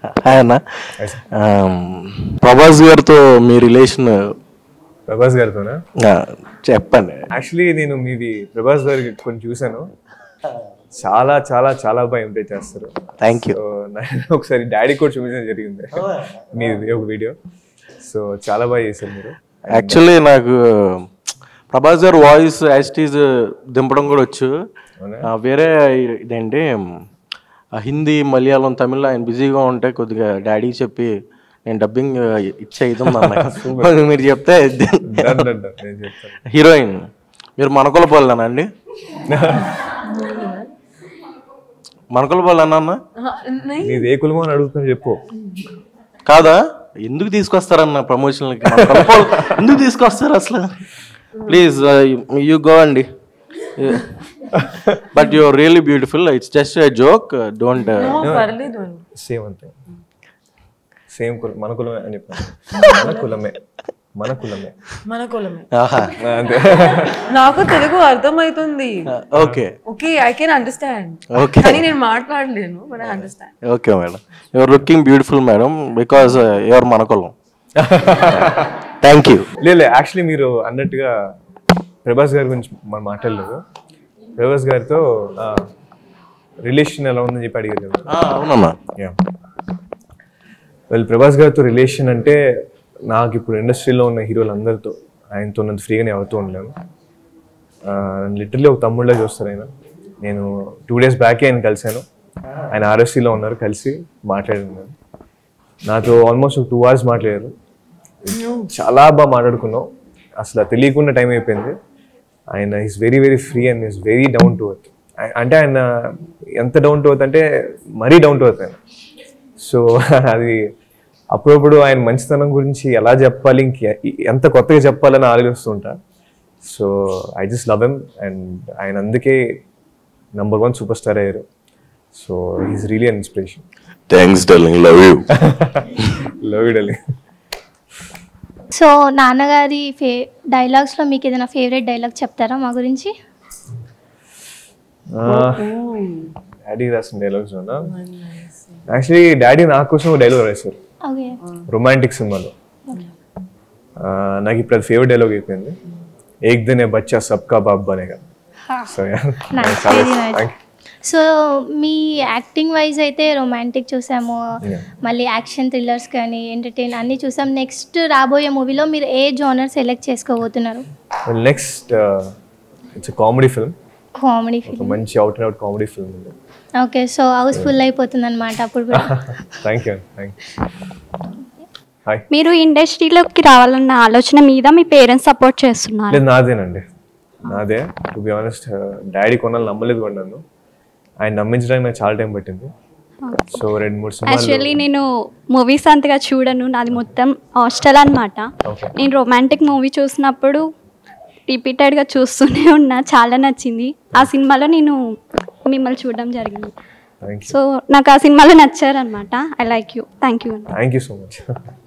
Hi అన్న ఆమ్, ప్రభాస్ గారితో మీ relation Prabhas గారితోనా చెప్పండి యాక్చువల్లీ నేను మీది ప్రభాస్ గారికి కొన్ని చూశాను చాలా చాలా చాలా బాగా ఇంప్రెస్ చేస్తారు థ్యాంక్ యూ సో నేను ఒకసారి డాడీ కూడా చూపించడం జరిగింది మీది ఒక వీడియో సో చాలా బాగా చేశారు మీరు యాక్చువల్లీ నాకు ప్రభాస్ గారు వాయిస్ యాస్టీజ్ దింపడం కూడా వచ్చు అవునా? ఆ, వేరే ఇదేంటి ఆ, హిందీ మలయాళం తమిళ ఆయన బిజీగా ఉంటే కొద్దిగా డాడీ చెప్పి నేను డబ్బింగ్ ఇచ్చే ఇది ఉంది అన్న. మీరు చెప్తే Done, done, done. నేను చెప్తాను హీరోయిన్ మీరు మనకొల పోలేనా అండి మనకొల పోలేనా అన్న నీది ఏ కులమో అని అడుగుతున్నా చెప్పు కాదా ఎందుకు తీసుకొస్తారన్న ప్రమోషన్లకి ఎందుకు తీసుకొస్తారు అసలు ప్లీజ్ యూ గో అండి but you really beautiful it's just joke don't పర్లేదు అండి సేమ్ అంతే సేమ్ కులం మన కులమే అని చెప్పాను మన కులమే మన కులమే మన కులమే అంతే నాకు తెలుగు అర్థమవుతుంది okay okay I can understand okay కానీ నేను మాట్లాడలేను but I understand okay madam your looking beautiful madam because your మనకులం థ్యాంక్ యూ లేదు యాక్చువల్లీ మీరు అన్నట్టుగా ప్రభాస్ గారి గురించి మనం మాట్లాడలేదు ప్రభాస్ గారితో రిలేషన్ ఎలా ఉందని చెప్పి అడిగారు కదా అవునమ్మా యా వెల్ ప్రభాస్ గారితో రిలేషన్ అంటే నాకు ఇప్పుడు ఇండస్ట్రీలో ఉన్న హీరోలు అందరితో ఆయనతో ఉన్నంత ఫ్రీగానే అవుతూ ఉండలేను లిటరలీ ఒక తమ్ముళ్ళ చూస్తారు ఆయన నేను టూ డేస్ బ్యాకే ఆయన కలిశాను ఆయన ఆర్ఎస్సీలో ఉన్నారు కలిసి మాట్లాడినాను నాతో ఆల్మోస్ట్ ఒక టూ అవర్స్ మాట్లాడారు చాలా బాగా మాట్లాడుకున్నాం అసలు అది తెలియకుండా టైం అయిపోయింది ఆయన is very very free and is very down to earth అంటే ఆయన ఎంత డౌన్ టు ఎర్త్ అంటే మరీ డౌన్ టు ఎర్త్ ఆయన సో అది అప్పుడప్పుడు ఆయన మంచితనం గురించి ఎలా చెప్పాలి ఇంక ఎంత కొత్తగా చెప్పాలని ఆలోచిస్తుంటా so I just love M and ఆయన అందుకే నంబర్ వన్ సూపర్ స్టార్ అయ్యారు so is really an inspiration thanks darling love you love you డెల్లి so నాన్నగారి ఫే డైలాగ్స్లో మీకు ఏదైనా ఫేవరెట్ డైలాగ్ చెప్తారా మా గురించి డాడీ రాసిన డైలాగ్స్ ఉన్నా యాక్చువల్లీ డాడీ నా కోసం డైలాగ్ రాశారు ఓకే రొమాంటిక్ సినిమాలో ఆ, నాకు ఇప్పుడు అది ఫేవరెట్ డైలాగ్ అయిపోయింది ఏక్ దినే బచ్చా సబ్కా బాబ్ బనేగా సో నైస్ చాలా వెరీ నైస్ థ్యాంక్ సో మీ యాక్టింగ్ వైజ్ అయితే రొమాంటిక్ చూసాము Yeah. మళ్ళీ యాక్షన్ థ్రిల్లర్స్ కానీ ఎంటర్టైన్ అన్నీ చూసాం నెక్స్ట్ రాబోయే మూవీలో మీరు ఏ జోనర్ సెలెక్ట్ చేసుకోబోతున్నారు next it's comedy film comedy ఒక ఫిల్మ్ మంచి out and out comedy film ఉంది ఓకే సో హౌస్ ఫుల్ అయిపోతుంది అనమాట అప్పుడు కూడా థ్యాంక్ యూ థ్యాంక్ హాయ్ మీరు ఇండస్ట్రీలోకి రావాలన్న ఆలోచన మీద మీ పేరెంట్స్ సపోర్ట్ చేస్తున్నారు లేదు నాదేనండి నాదే టు బి ఆనెస్ట్ డాడీ కొనాలని నమ్మలేదు కూడా నన్ను ఆయన నమ్మించడానికి నాకు చాలా టైం పట్టింది సో రెండు మూడు యాక్చువల్లీ సినిమాలు నేను మూవీస్ అంతగా చూడను నాది మొత్తం హాస్టల్ అనమాట Okay. నేను రొమాంటిక్ మూవీ చూసినప్పుడు రిపీటెడ్గా చూస్తూనే ఉన్నా చాలా నచ్చింది ఆ సినిమాలో నేను మిమ్మల్ని చూడడం జరిగింది థ్యాంక్ యూ సో నాకు ఆ సినిమాలో నచ్చారనమాట I like you thank you thank you so much